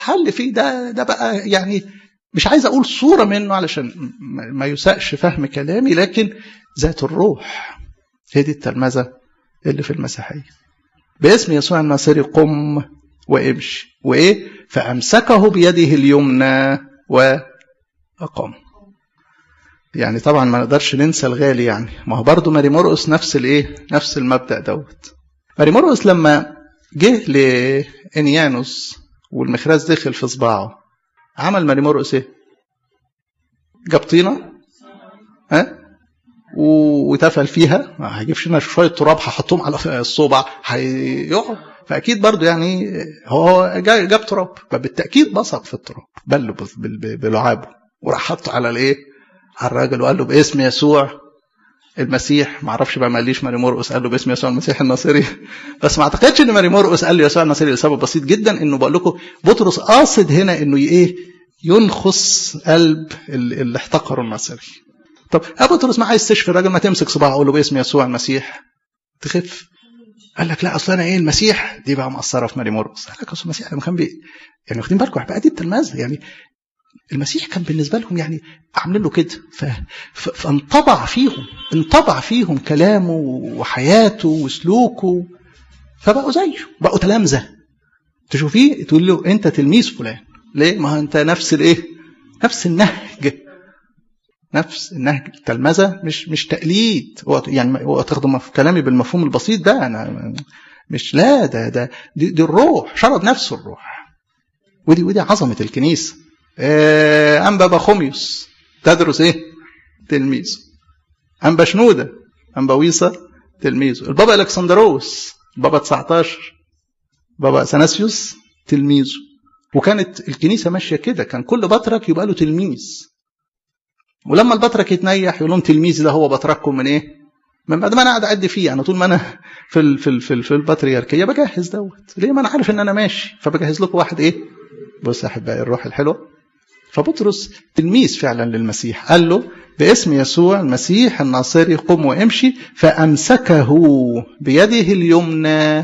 حل فيه ده ده بقى يعني مش عايز اقول صوره منه علشان ما يساءش فهم كلامي لكن ذات الروح هي دي التلمذه اللي في المسيحيه باسم يسوع الناصري قم وامشي وايه فامسكه بيده اليمنى واقام يعني طبعا ما نقدرش ننسى الغالي يعني ما هو برضه ماري مرقس نفس الايه نفس المبدا دوت ماري مرقس لما جه لانيانوس والمخراز دخل في صباعه عمل ماري مرقس ايه جاب طينه ها وتفل فيها ما هيجيبش لنا شويه تراب هحطهم على الصبع هيقعوا فاكيد برضو يعني هو جاب تراب فبالتاكيد بصق في التراب بل بلعابه وراح حطه على الايه على الراجل وقال له باسم يسوع المسيح ما اعرفش بقى ما قاليش ماري مرقس قال له باسم يسوع المسيح الناصري بس ما اعتقدش ان ماري مرقس قال له يسوع الناصري لسبب بسيط جدا انه بقول لكم بطرس قاصد هنا انه ايه ينخص قلب اللي احتقروا الناصري طب ابو بطرس ما عايز تشفي الراجل ما تمسك صباعه قول له باسم يسوع المسيح تخف قال لك لا اصل انا ايه المسيح دي بقى مقصره في ماري مرقس قال لك اصل المسيح لما كان بي يعني واخدين بالكم بقى دي التلمذه يعني المسيح كان بالنسبه لهم يعني عاملين له كده ف... ف... فانطبع فيهم انطبع فيهم كلامه وحياته وسلوكه فبقوا زيه بقوا تلامذه تشوفيه تقول له انت تلميذ فلان ليه ما انت نفس الايه نفس النهج نفس النهج التلمذه مش مش تقليد هو يعني هو تاخدوا في كلامي بالمفهوم البسيط ده انا مش لا ده ده دي, دي الروح شرب نفسه الروح ودي ودي عظمه الكنيسه آه انبا بخوميوس تدرس ايه تلميذه انبا شنوده انبا ويصه تلميذه البابا الكسندروس البابا 19 بابا اثناسيوس تلميذه وكانت الكنيسه ماشيه كده كان كل بطرك يبقى له تلميذ ولما البطرك يتنيح يقول لهم تلميذي ده هو بطرككم من ايه؟ من بعد ما انا قاعد اعد فيه انا طول ما انا في ال في ال في, ال في البطريركيه بجهز دوت ليه ما انا عارف ان انا ماشي فبجهز لكم واحد ايه؟ بص يا احبائي الروح الحلوه فبطرس تلميذ فعلا للمسيح قال له باسم يسوع المسيح الناصري قم وامشي فامسكه بيده اليمنى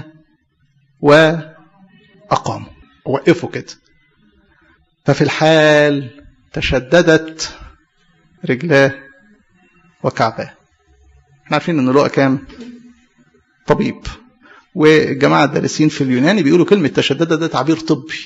واقامه وقفه كده ففي الحال تشددت رجلاه وكعباه احنا عارفين ان لقى كام طبيب والجماعة الدارسين في اليوناني بيقولوا كلمة تشدد ده تعبير طبي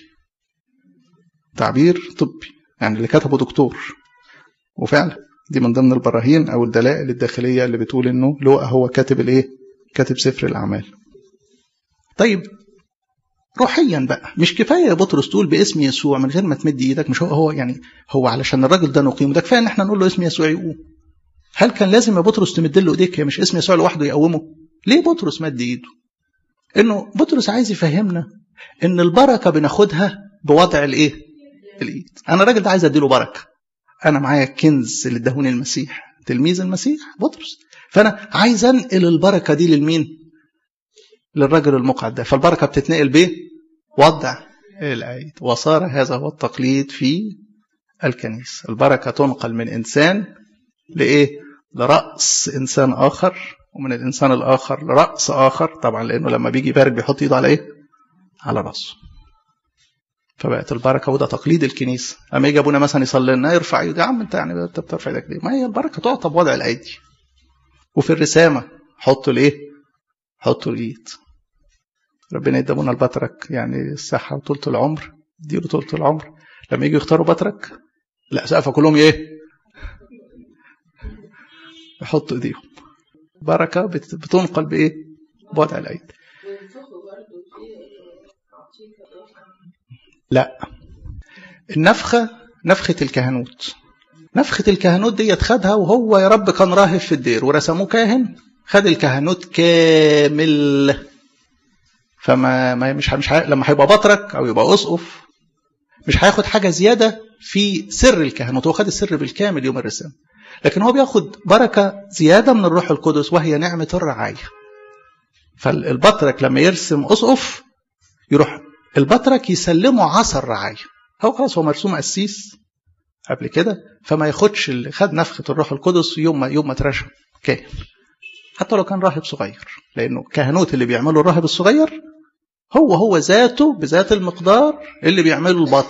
تعبير طبي يعني اللي كتبه دكتور وفعلا دي من ضمن البراهين او الدلائل الداخلية اللي بتقول انه لقى هو كاتب الايه كاتب سفر الاعمال طيب روحيا بقى مش كفايه يا بطرس تقول باسم يسوع من غير ما تمد ايدك مش هو هو يعني هو علشان الراجل ده نقيمه ده كفايه ان احنا نقول له اسم يسوع يقوم هل كان لازم يا بطرس تمد له ايديك هي مش اسم يسوع لوحده يقومه ليه بطرس مد ايده انه بطرس عايز يفهمنا ان البركه بناخدها بوضع الايه الايد انا الراجل ده عايز اديله بركه انا معايا كنز اللي اداهوني المسيح تلميذ المسيح بطرس فانا عايز انقل البركه دي للمين للرجل المقعد ده فالبركه بتتنقل بايه وضع الايد وصار هذا هو التقليد في الكنيسه البركه تنقل من انسان لايه لراس انسان اخر ومن الانسان الاخر لراس اخر طبعا لانه لما بيجي يبارك بيحط ايده على ايه على راسه فبقت البركه وده تقليد الكنيسه اما يجي ابونا مثلا يصلي لنا يرفع ايده يا عم انت يعني انت بترفع ايدك ليه ما هي البركه تعطى بوضع الايدي وفي الرسامه حطوا الايه حطوا الايد ربنا يدي ابونا البطرك يعني الصحه وطولة العمر اديله طولة العمر لما يجوا يختاروا بطرك لا سقفه كلهم ايه يحطوا ايديهم بركه بتنقل بايه بوضع الايد لا النفخه نفخه الكهنوت نفخه الكهنوت ديت خدها وهو يا رب كان راهب في الدير ورسموه كاهن خد الكهنوت كامل فما ما مش مش لما هيبقى بطرك او يبقى اسقف مش هياخد حاجه زياده في سر الكهنوت هو خد السر بالكامل يوم الرسام لكن هو بياخد بركه زياده من الروح القدس وهي نعمه الرعايه فالبطرك لما يرسم اسقف يروح البطرك يسلمه عصا الرعايه هو خلاص هو مرسوم قسيس قبل كده فما ياخدش اللي خد نفخه الروح القدس يوم ما يوم ما اترشم كاهن حتى لو كان راهب صغير لانه كهنوت اللي بيعمله الراهب الصغير هو هو ذاته بذات المقدار اللي بيعمله البطن